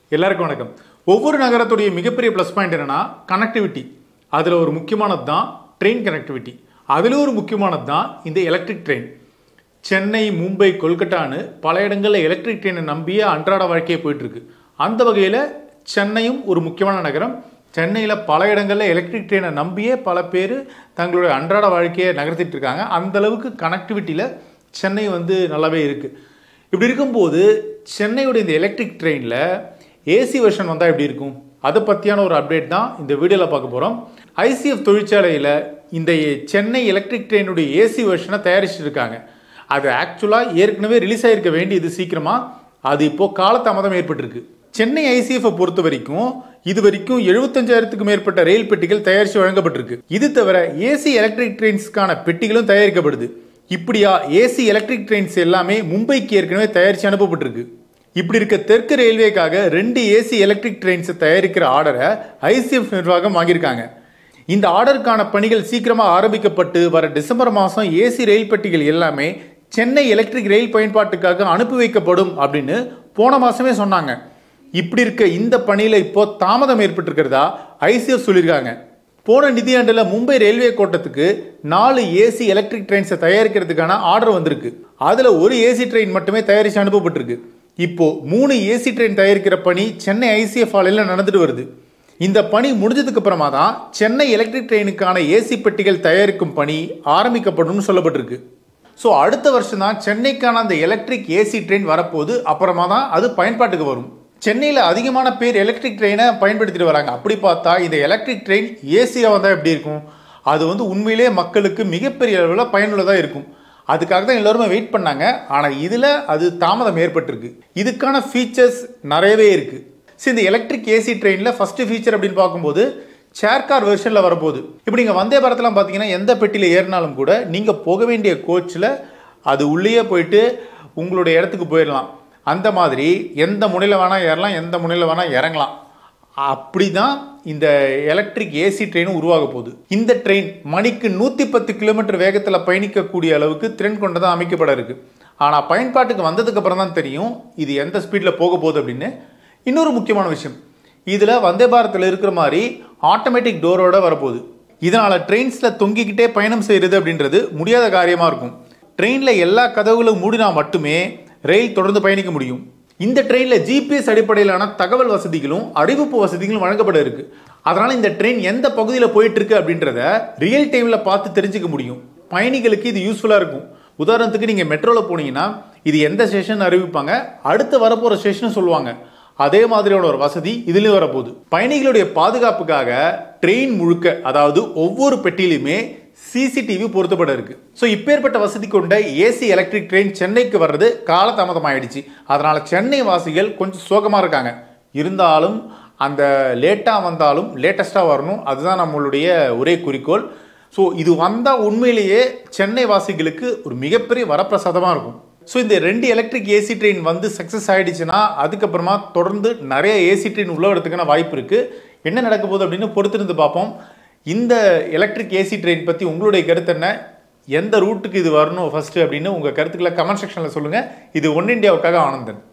எல்லாருக்கும் வணக்கம் ஒவ்வொரு நகரத்துடைய மிகப்பெரிய ப்ளஸ் பாயிண்ட் என்னன்னா கனெக்டிவிட்டி அதில் ஒரு முக்கியமானது தான் ட்ரெயின் கனெக்டிவிட்டி அதில் ஒரு முக்கியமானது தான் இந்த எலக்ட்ரிக் ட்ரெயின் சென்னை மும்பை கொல்கட்டான்னு பல இடங்களில் எலக்ட்ரிக் ட்ரெயினை நம்பியே அன்றாட வாழ்க்கையே போயிட்டுருக்கு அந்த வகையில் சென்னையும் ஒரு முக்கியமான நகரம் சென்னையில் பல இடங்களில் எலக்ட்ரிக் ட்ரெயினை நம்பியே பல பேர் தங்களுடைய அன்றாட வாழ்க்கையை நகர்த்திட்டு இருக்காங்க அந்த அளவுக்கு கனெக்டிவிட்டியில் சென்னை வந்து நல்லாவே இருக்குது இப்படி இருக்கும்போது சென்னையோட இந்த எலக்ட்ரிக் ட்ரெயினில் ஏசி வெர்ஷன் வந்தால் எப்படி இருக்கும் அதை பற்றியான ஒரு அப்டேட் தான் இந்த வீடியோவில் பார்க்க போகிறோம் ஐசிஎஃப் தொழிற்சாலையில் இந்த சென்னை எலக்ட்ரிக் ட்ரெயினுடைய ஏசி வெர்ஷனை தயாரிச்சுட்டு இருக்காங்க அது ஆக்சுவலாக ஏற்கனவே ரிலீஸ் ஆகிருக்க வேண்டியது சீக்கிரமாக அது இப்போது காலதாமதம் ஏற்பட்டிருக்கு சென்னை ஐசிஎஃப் பொறுத்த வரைக்கும் இது வரைக்கும் எழுபத்தஞ்சாயிரத்துக்கு மேற்பட்ட ரயில் பெட்டிகள் தயாரித்து வழங்கப்பட்டிருக்கு இது தவிர ஏசி எலக்ட்ரிக் ட்ரெயின்ஸ்க்கான பெட்டிகளும் தயாரிக்கப்படுது இப்படியா ஏசி எலக்ட்ரிக் ட்ரெயின்ஸ் எல்லாமே மும்பைக்கு ஏற்கனவே தயாரித்து அனுப்பப்பட்டிருக்கு இப்படி இருக்க தெற்கு ரயில்வேக்காக ரெண்டு ஏசி எலக்ட்ரிக் ட்ரெயின்ஸை தயாரிக்கிற ஆர்டரை ஐசிஎஃப் நிர்வாகம் வாங்கியிருக்காங்க இந்த ஆர்டருக்கான பணிகள் சீக்கிரமாக ஆரம்பிக்கப்பட்டு வர டிசம்பர் மாதம் ஏசி ரயில் பெட்டிகள் எல்லாமே சென்னை எலக்ட்ரிக் ரயில் பயன்பாட்டுக்காக அனுப்பி வைக்கப்படும் அப்படின்னு போன மாதமே சொன்னாங்க இப்படி இருக்க இந்த பணியில் இப்போ தாமதம் ஏற்பட்டிருக்கிறதா ஐசிஎஃப் சொல்லியிருக்காங்க போன நிதியாண்டில் மும்பை ரயில்வே கோட்டத்துக்கு நாலு ஏசி எலக்ட்ரிக் ட்ரெயின்ஸை தயாரிக்கிறதுக்கான ஆர்டர் வந்திருக்கு அதில் ஒரு ஏசி ட்ரெயின் மட்டுமே தயாரித்து அனுப்பப்பட்டிருக்கு இப்போ மூணு ஏசி ட்ரெயின் தயாரிக்கிற பணி சென்னை ஐசிஎஃப் ஆலையில் நடந்துட்டு வருது இந்த பணி முடிஞ்சதுக்கு அப்புறமா தான் சென்னை எலக்ட்ரிக் ட்ரெயினுக்கான ஏசி பெட்டிகள் தயாரிக்கும் பணி ஆரம்பிக்கப்படும் சொல்லப்பட்டிருக்கு ஸோ அடுத்த வருஷம் தான் சென்னைக்கான அந்த எலக்ட்ரிக் ஏசி ட்ரெயின் வரப்போகுது அப்புறமா தான் அது பயன்பாட்டுக்கு வரும் சென்னையில் அதிகமான பேர் எலக்ட்ரிக் ட்ரெயினை பயன்படுத்திட்டு வராங்க அப்படி பார்த்தா இந்த எலக்ட்ரிக் ட்ரெயின் ஏசியாக வந்தால் எப்படி இருக்கும் அது வந்து உண்மையிலே மக்களுக்கு மிகப்பெரிய அளவில் பயனுள்ளதாக இருக்கும் அதுக்காக தான் எல்லோருமே வெயிட் பண்ணாங்க ஆனால் இதில் அது தாமதம் ஏற்பட்டிருக்கு இதுக்கான ஃபீச்சர்ஸ் நிறையவே இருக்குது சரி இந்த எலக்ட்ரிக் ஏசி ட்ரெயினில் ஃபஸ்ட்டு ஃபீச்சர் அப்படின்னு பார்க்கும்போது சேர் கார் வெர்ஷனில் வரப்போகுது இப்போ நீங்கள் வந்தே பாரத்லாம் பார்த்தீங்கன்னா எந்த பெட்டியில் ஏறினாலும் கூட நீங்கள் போக வேண்டிய கோச்சில் அது உள்ளேயே போயிட்டு உங்களுடைய இடத்துக்கு போயிடலாம் அந்த மாதிரி எந்த முனையில் வேணால் ஏறலாம் எந்த முனையில் வேணால் இறங்கலாம் அப்படி தான் இந்த எலக்ட்ரிக் ஏசி ட்ரெயினும் உருவாக போகுது இந்த ட்ரெயின் மணிக்கு நூற்றி பத்து கிலோமீட்டர் வேகத்தில் பயணிக்கக்கூடிய அளவுக்கு திறன் கொண்டதாக அமைக்கப்பட இருக்கு ஆனால் பயன்பாட்டுக்கு வந்ததுக்கு அப்புறம் தான் தெரியும் இது எந்த ஸ்பீடில் போக போகுது அப்படின்னு இன்னொரு முக்கியமான விஷயம் இதில் வந்தே பாரத்தில் இருக்கிற மாதிரி ஆட்டோமேட்டிக் டோரோட வரப்போகுது இதனால் ட்ரெயின்ஸில் தொங்கிக்கிட்டே பயணம் செய்கிறது அப்படின்றது முடியாத காரியமாக இருக்கும் ட்ரெயினில் எல்லா கதவுகளும் மூடினா மட்டுமே ரயில் தொடர்ந்து பயணிக்க முடியும் இந்த ட்ரெயினில் ஜிபிஎஸ் அடிப்படையிலான தகவல் வசதிகளும் அறிவிப்பு வசதிகளும் வழங்கப்பட இருக்கு அதனால இந்த ட்ரெயின் எந்த பகுதியில் போயிட்டு இருக்கு அப்படின்றத ரியல் டைமில் பார்த்து தெரிஞ்சுக்க முடியும் பயணிகளுக்கு இது யூஸ்ஃபுல்லாக இருக்கும் உதாரணத்துக்கு நீங்கள் மெட்ரோவில் போனீங்கன்னா இது எந்த ஸ்டேஷன் அறிவிப்பாங்க அடுத்து வரப்போகிற ஸ்டேஷன் சொல்லுவாங்க அதே மாதிரியான ஒரு வசதி இதுலயும் வரப்போகுது பயணிகளுடைய பாதுகாப்புக்காக ட்ரெயின் முழுக்க அதாவது ஒவ்வொரு பெட்டியிலுமே சிசிடிவி பொருத்தப்பட இருக்கு ஸோ இப்பேற்பட்ட வசதி கொண்ட ஏசி எலக்ட்ரிக் ட்ரெயின் சென்னைக்கு வர்றது காலதாமதம் ஆயிடுச்சு அதனால சென்னை வாசிகள் கொஞ்சம் சோகமாக இருக்காங்க இருந்தாலும் அந்த லேட்டாக வந்தாலும் லேட்டஸ்ட்டாக வரணும் அதுதான் நம்மளுடைய ஒரே குறிக்கோள் ஸோ இது வந்தால் உண்மையிலேயே சென்னை வாசிகளுக்கு ஒரு மிகப்பெரிய வரப்பிரசாதமாக இருக்கும் ஸோ இந்த ரெண்டு எலக்ட்ரிக் ஏசி ட்ரெயின் வந்து சக்ஸஸ் ஆகிடுச்சுன்னா அதுக்கப்புறமா தொடர்ந்து நிறைய ஏசி ட்ரெயின் உள்ள வரதுக்கான வாய்ப்பு இருக்குது என்ன நடக்க போகுது அப்படின்னு பொறுத்திருந்து பார்ப்போம் இந்த எலக்ட்ரிக் ஏசி ட்ரெயின் பற்றி உங்களுடைய கருத்து என்ன எந்த ரூட்டுக்கு இது வரணும் ஃபஸ்ட்டு அப்படின்னு உங்கள் கருத்துக்களை கமெண்ட் செக்ஷனில் சொல்லுங்கள் இது ஒன் இந்தியாவுக்காக ஆனந்தன்